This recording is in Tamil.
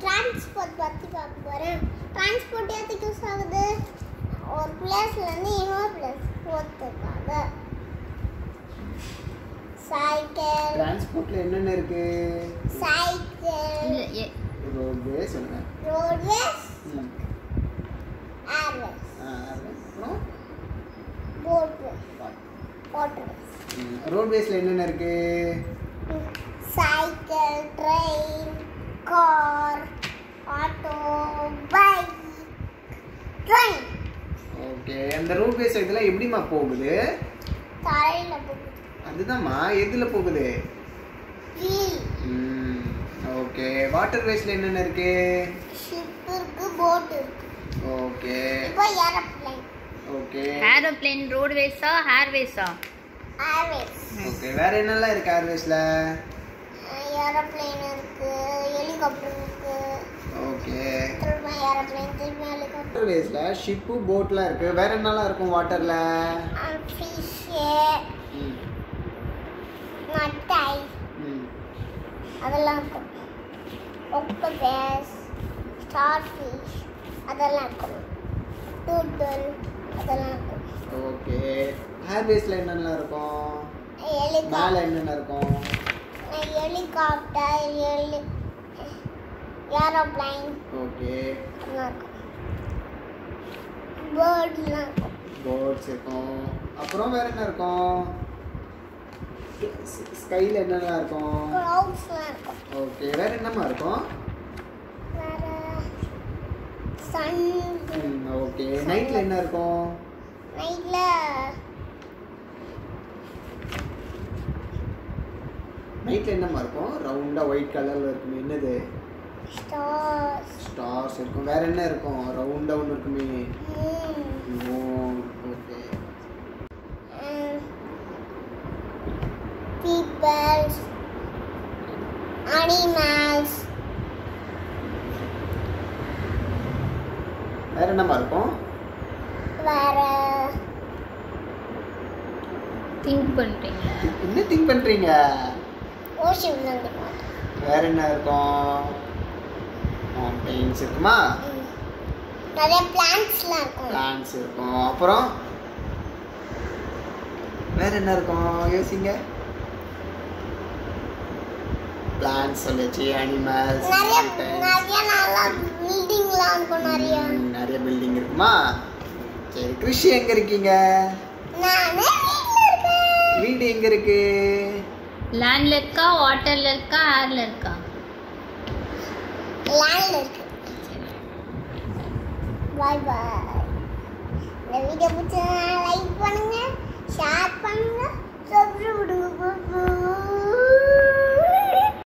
டிரான்ஸ்போர்ட் பற்றி பார்க்க போகிறேன் டிரான்ஸ்போர்ட் எதுக்கு யூஸ் ஆகுது ஒரு பிளேஸ்லேருந்து இன்னொரு பிளேஸ் போகிறதுக்காக சைக்கிள் டிரான்ஸ்போர்ட்ல என்னென்ன இருக்கு சைக்கிள் இல்ல ஏ ரோட்வே சொல்லுங்க ரோட்வேஸ் ம். ஏர்வேஸ் ஆ, அப்புறம் போட்வேஸ் வாட்டர்வேஸ் ம், ரோட்வேஸ்ல என்னென்ன இருக்கு cycle train car auto bike train okay அந்த ரோட்வேஸ் இதெல்லாம் எப்படிம்மா போகுது தரையில் போகுது அதுதான்மா எதுல போகுது வீல் ம், ஓகே வாட்டர் வேஸ்ல என்னென்ன இருக்கு ஷிப் இருக்கு போட் இருக்கு ஓகே இப்போ ஏரோப்ளேன் ஓகே ஏரோப்ளேன் ரோட்வேஸா ஹேர்வேஸா ஏர்வேஸ் ஓகே வேற என்னெல்லாம் இருக்கு ஏர்வேஸ்ல ஏரோப்ளேன் இருக்கு ஹெலிகாப்டர் இருக்கு ஓகே திரும்ப ஏரோப்ளேன் திரும்ப ஹெலிகாப்டர் வாட்டர் வேஸ்ல ஷிப்பு போட்லாம் இருக்கு வேற என்னெல்லாம் இருக்கும் வாட்டர்ல ஃபிஷ்ஷு ம் நட்டை ம் அதெல்லாம் இருக்கும் ஒக்டோபஸ் ஸ்டார் ஃபிஷ் அதெல்லாம் இருக்கும் டூட்டல் அதெல்லாம் இருக்கும் ஓகே ஏர்வேஸ்ல என்னென்னலாம் இருக்கும் ஹெலிகாப்டர் மேல என்னென்ன இருக்கும் ஹெலிகாப்டர் ஹெலி ஏரோப்ளைன் ஓகே அதெல்லாம் இருக்கும் பேர்ட்லாம் இருக்கும் போட்ஸ் இருக்கும் அப்புறம் வேற என்ன இருக்கும் ஸ்கைல என்னெல்லாம் இருக்கும் க்ளவுட்ஸ்லாம் இருக்கும் ஓகே வேற என்னம்மா இருக்கும் வேற சன் ஓகே நைட்ல என்ன இருக்கும் நைட்டில் நைட்ல என்னம்மா இருக்கும் ரவுண்டா ஒயிட் கலர்ல இருக்கும் என்னது ஸ்டார்ஸ் ஸ்டார்ஸ் இருக்கும் வேற என்ன இருக்கும் ரவுண்டா ஒன்று இருக்குமே மூன் ஓகே peoples, animals, வேற என்னம்மா இருக்கும் வேற திங்க் பண்றீங்களா என்ன திங்க் பண்றீங்க ஓஷன் வேற என்ன இருக்கும் மவுண்டெயின்ஸ் இருக்குமா நிறைய பிளான்ட்ஸ்லாம் இருக்கும் பிளான்ஸ் இருக்கும் அப்புறம் வேற என்ன இருக்கும் யோசிங்க பிளான்ஸ் சொல்லிச்சு அனிமல்ஸ் நிறைய நிறைய நல்லா பில்டிங்லாம் இருக்கும் நிறைய நிறைய பில்டிங் இருக்குமா சரி கிருஷி எங்க இருக்கீங்க நானே வீட்டில் இருக்கேன் வீடு எங்க இருக்கு லேண்ட்ல இருக்கா வாட்டர்ல இருக்கா ஏர்ல இருக்கா லேண்டில் இருக்கு பாய் பாய் இந்த வீடியோ பிடிச்சா லைக் பண்ணுங்க ஷேர்